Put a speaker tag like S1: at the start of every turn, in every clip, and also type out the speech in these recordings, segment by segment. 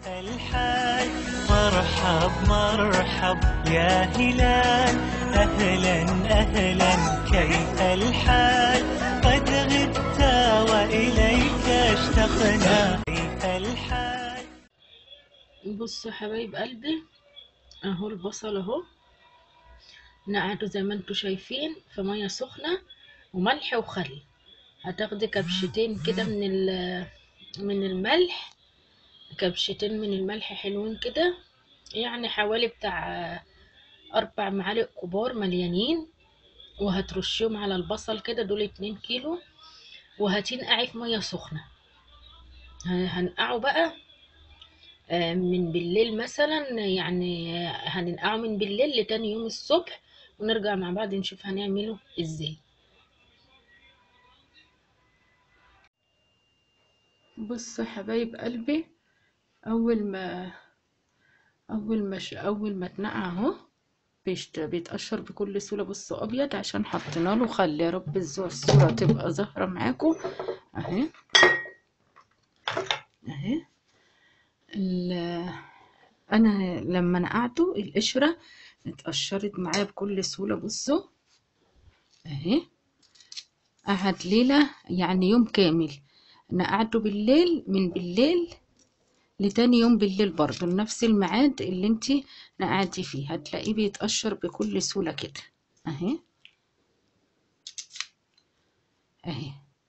S1: الحال مرحب مرحب يا هلال أهلا أهلا كيف الحال قد غبت وإليك اشتقنا كيف الحال
S2: بصوا يا حبايب قلبي اهو البصل اهو نقعته زي ما انتوا شايفين في ميه سخنه وملح وخل هتاخدي كبشتين كده من ال- من الملح كبشتين من الملح حلوين كده يعني حوالي بتاع اربع معالق كبار مليانين وهترشيهم على البصل كده دول اتنين كيلو وهتنقعي في ميه سخنه ه- هنقعه بقى آه، من بالليل مثلا يعني آه، هننقعه من بالليل لتاني يوم الصبح ونرجع مع بعض نشوف هنعمله ازاي بص يا حبايب قلبي اول ما اول ما ش... اول ما اتنقع اهو بيشت... بيتقشر بكل سهوله بصوا ابيض عشان حطينا له خل يا رب الزو- الصوره تبقى ظاهره معاكم اهي اهي ال- انا لما نقعته القشره اتقشرت معايا بكل سهوله بصوا اهي قعد ليله يعني يوم كامل نقعته بالليل من بالليل لتاني يوم بالليل برضه لنفس الميعاد اللي انتي نقعتي فيه هتلاقيه بيتقشر بكل سهوله كده اهي اهي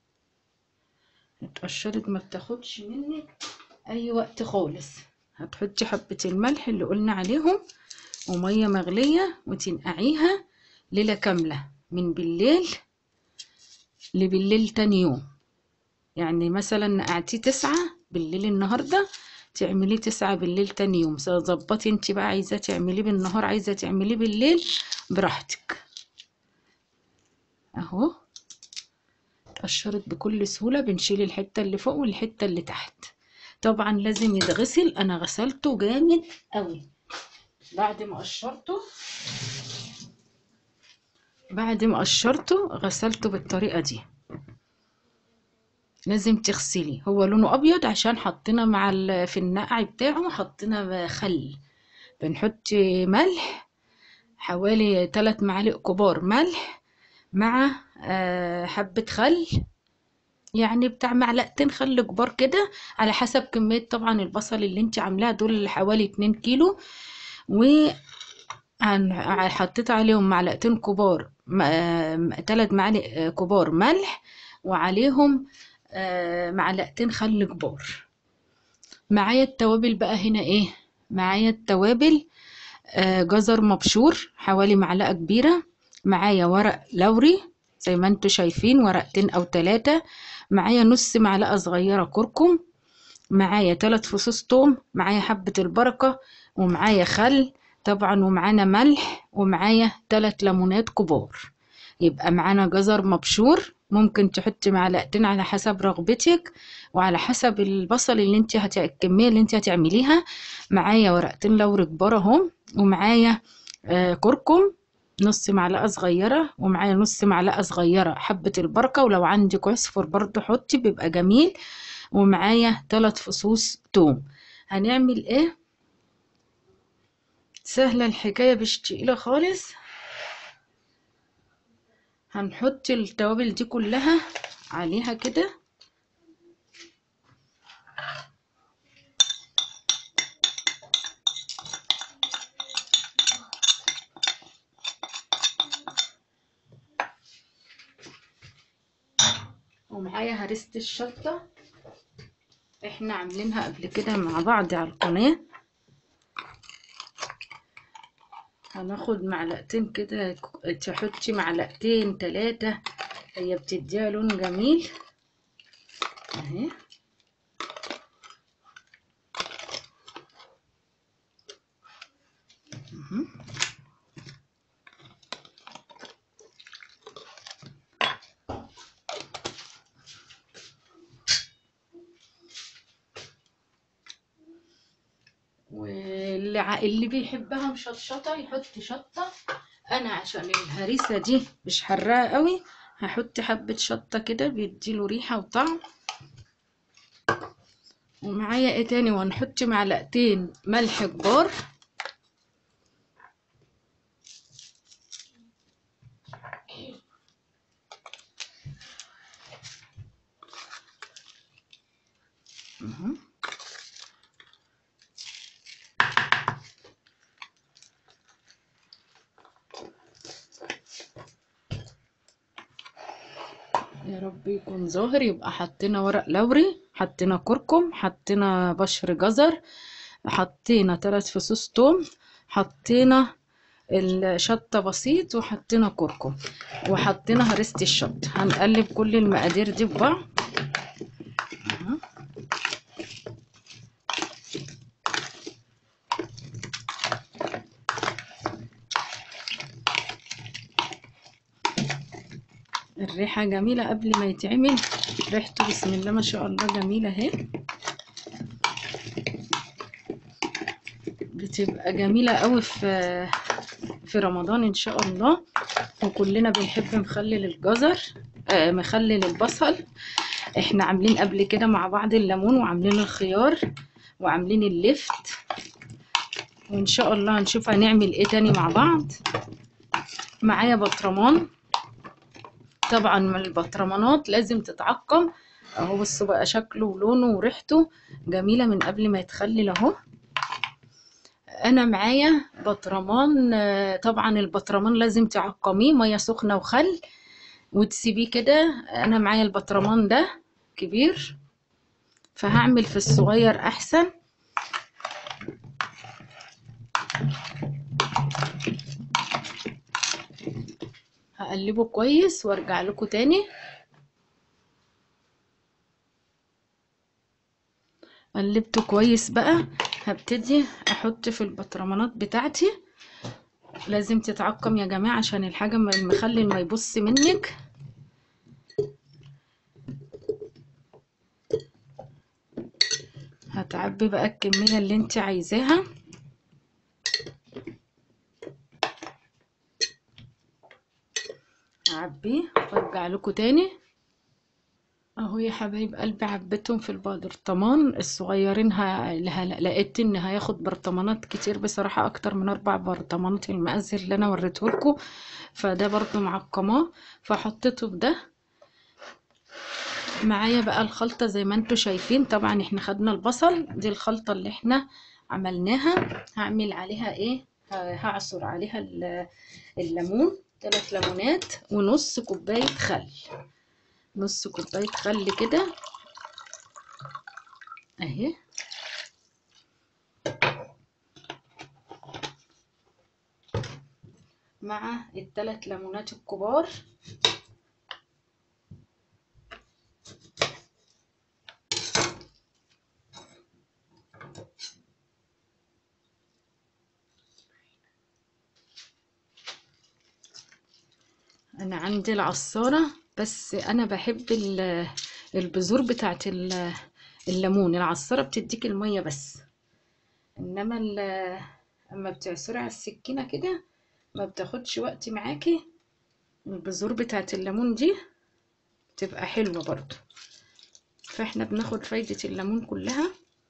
S2: اتقشرت ما بتاخدش منك اي وقت خالص هتحطي حبة الملح اللي قلنا عليهم ومية مغلية وتنقعيها ليلة كاملة من بالليل لبالليل تاني يوم يعني مثلا نقعتيه تسعة بالليل النهاردة تعمليه تسعة بالليل تاني يوم ظبطي انت بقى عايزة تعمليه بالنهار عايزة تعمليه بالليل براحتك اهو اتقشرت بكل سهولة بنشيل الحتة اللي فوق والحتة اللي تحت طبعا لازم يتغسل انا غسلته جامد قوي بعد ما قشرته بعد ما قشرته غسلته بالطريقة دي لازم تغسلي هو لونه ابيض عشان حطينا مع ال... في النقع بتاعه حطينا خل بنحط ملح حوالي 3 معالق كبار ملح مع آه، حبة خل يعني بتاع معلقتين خل كبار كده على حسب كمية طبعا البصل اللي انت عاملاها دول حوالي 2 كيلو و هن- حطيت عليهم معلقتين كبار ثلاث معالق آه، كبار ملح وعليهم آه، معلقتين خل كبار معايا التوابل بقى هنا ايه معايا التوابل آه، جزر مبشور حوالي معلقة كبيرة معايا ورق لوري زي ما انتوا شايفين ورقتين او ثلاثة معايا نص معلقة صغيرة كركم معايا ثلاث فصوص توم معايا حبة البركة ومعايا خل طبعا ومعانا ملح ومعايا ثلاث ليمونات كبار يبقى معانا جزر مبشور ممكن تحطي معلقتين على حسب رغبتك وعلى حسب البصل اللي انت هت... الكمية اللي انت هتعمليها معايا ورقتين لوري كبار اهم ومعايا آه كركم نص معلقة صغيرة ومعايا نص معلقة صغيرة حبة البركة ولو عندك عصفر برضو حطي بيبقى جميل ومعايا ثلاث فصوص توم هنعمل ايه سهلة الحكاية مش تقيلة خالص هنحط التوابل دي كلها عليها كده ومعايا هرسة الشطة احنا عاملينها قبل كده مع بعض على القناة هناخد معلقتين كده تحطي معلقتين تلاتة هي بتديها لون جميل اهي مهم. واللي ع- اللي بيحبها مشطشطة يحط شطة انا عشان الهريسة دي مش حراقة قوي هحط حبة شطة كده بيديله ريحة وطعم ومعايا ايه تاني وهنحط معلقتين ملح كبار مهم. يا رب يكون ظاهر يبقى حطينا ورق لوري حطينا كركم حطينا بشر جزر حطينا ثلاث فصوص توم حطينا الشطة بسيط وحطينا كركم وحطينا هرسة الشط هنقلب كل المقادير دي في بعض أهو. الريحة جميلة قبل ما يتعمل ريحته بسم الله ما شاء الله جميلة اهي بتبقى جميلة قوي في في رمضان ان شاء الله وكلنا بنحب مخلل الجزر آه مخلل البصل احنا عاملين قبل كده مع بعض الليمون وعاملين الخيار وعاملين اللفت وان شاء الله هنشوف هنعمل ايه تاني مع بعض معايا بطرمان طبعا من البطرمانات لازم تتعقم اهو بصوا بقى شكله ولونه وريحته جميلة من قبل ما يتخلل اهو انا معايا بطرمان آه، طبعا البطرمان لازم تعقميه ميه سخنه وخل وتسيبيه كده انا معايا البطرمان ده كبير فهعمل في الصغير احسن هقلبه كويس وارجع لكم تاني قلبته كويس بقى هبتدي احط في البطرمانات بتاعتي لازم تتعقم يا جماعة عشان الحاجة ما- المخلل ما يبص منك هتعبي بقى الكمية اللي انت عايزاها هعبيه وارجع لكم تاني اهو يا حبايب قلبي عبيتهم في البرطمان الصغيرين ه... ه... لقيت ان هياخد برطمانات كتير بصراحة اكتر من اربع برطمانات المقاس اللي انا وريته لكم فده برضو معقماه فحطيته في ده معايا بقى الخلطة زي ما انتوا شايفين طبعا احنا خدنا البصل دي الخلطة اللي احنا عملناها هعمل عليها ايه ه- هعصر عليها ال- الليمون ثلاث ليمونات ونص كوباية خل نص كوباية خل كده اهي مع الثلاث ليمونات الكبار انا عندي العصارة بس انا بحب ال- البذور بتاعت ال- الليمون العصارة بتديك المية بس انما ال- اما بتعصري على السكينة كده ما بتاخدش وقت معاكي البذور بتاعت الليمون دي بتبقى حلوة برضو فاحنا بناخد فايدة الليمون كلها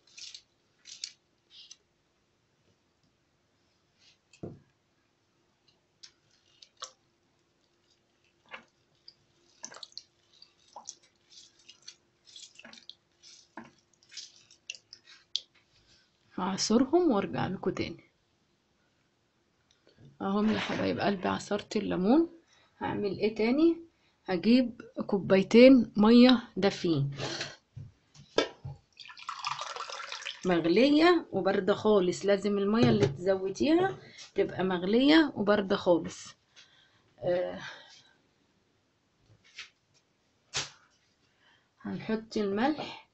S2: هعصرهم وارجع لكم تاني اهم يا حبايب قلبي عصرت الليمون هعمل ايه تاني هجيب كوبايتين ميه دافيين مغلية وباردة خالص لازم المية اللي تزوديها تبقى مغلية وباردة خالص آه هنحط الملح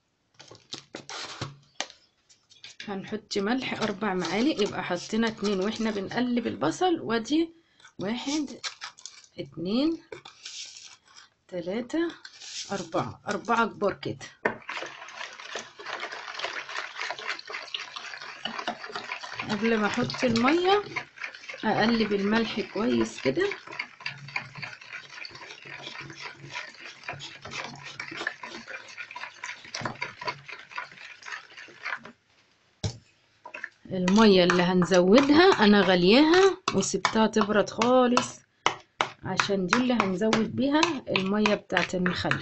S2: هنحط ملح اربع معالق يبقى حطينا اتنين واحنا بنقلب البصل وادي واحد اتنين تلاتة اربعة اربعة كبار كده قبل ما احط المية اقلب الملح كويس كده المية اللي هنزودها انا غلياها وسبتها تبرد خالص عشان دي اللي هنزود بيها المية بتاعت المخلل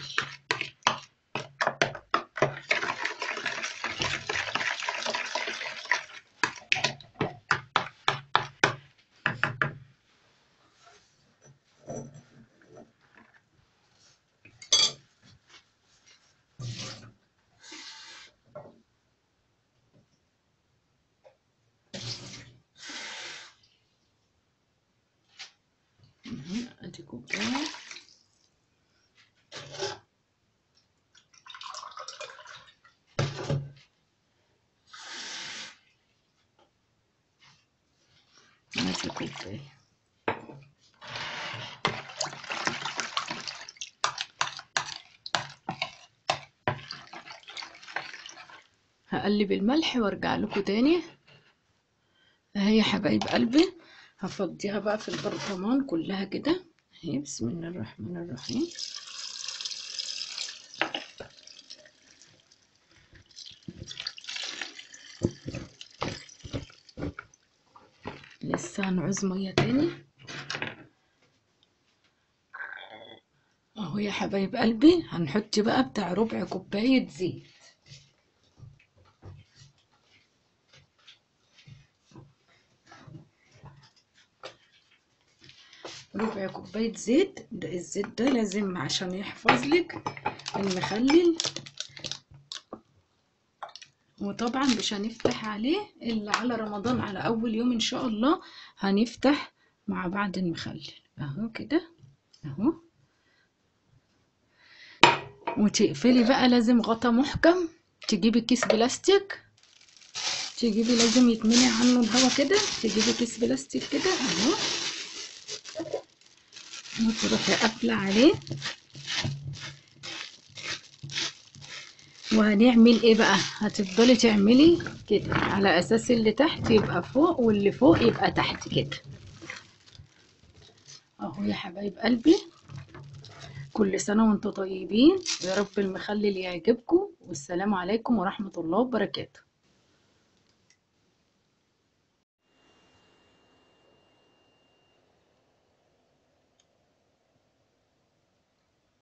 S2: مهم. ادي كوباية ادي كوباية هقلب الملح وارجع لكم تاني اهي يا حبايب قلبي هفضيها بقى في البرطمان كلها كده اهي بسم الله الرحمن الرحيم لسه هنعوز ميه تاني اهو يا حبايب قلبي هنحط بقى بتاع ربع كوبايه زيت ربع كوباية زيت ده الزيت ده لازم عشان يحفظ لك المخلل وطبعا مش هنفتح عليه الا على رمضان على اول يوم ان شاء الله هنفتح مع بعض المخلل اهو كده اهو وتقفلي بقى لازم غطا محكم تجيبي كيس بلاستيك تجيبي لازم يتمنع عنه الهوا كده تجيبي كيس بلاستيك كده اهو وتروحي قافلة عليه وهنعمل ايه بقى هتفضلي تعملي كده على اساس اللي تحت يبقى فوق واللي فوق يبقى تحت كده اهو يا حبايب قلبي كل سنة وانتم طيبين يا رب المخلل يعجبكم والسلام عليكم ورحمة الله وبركاته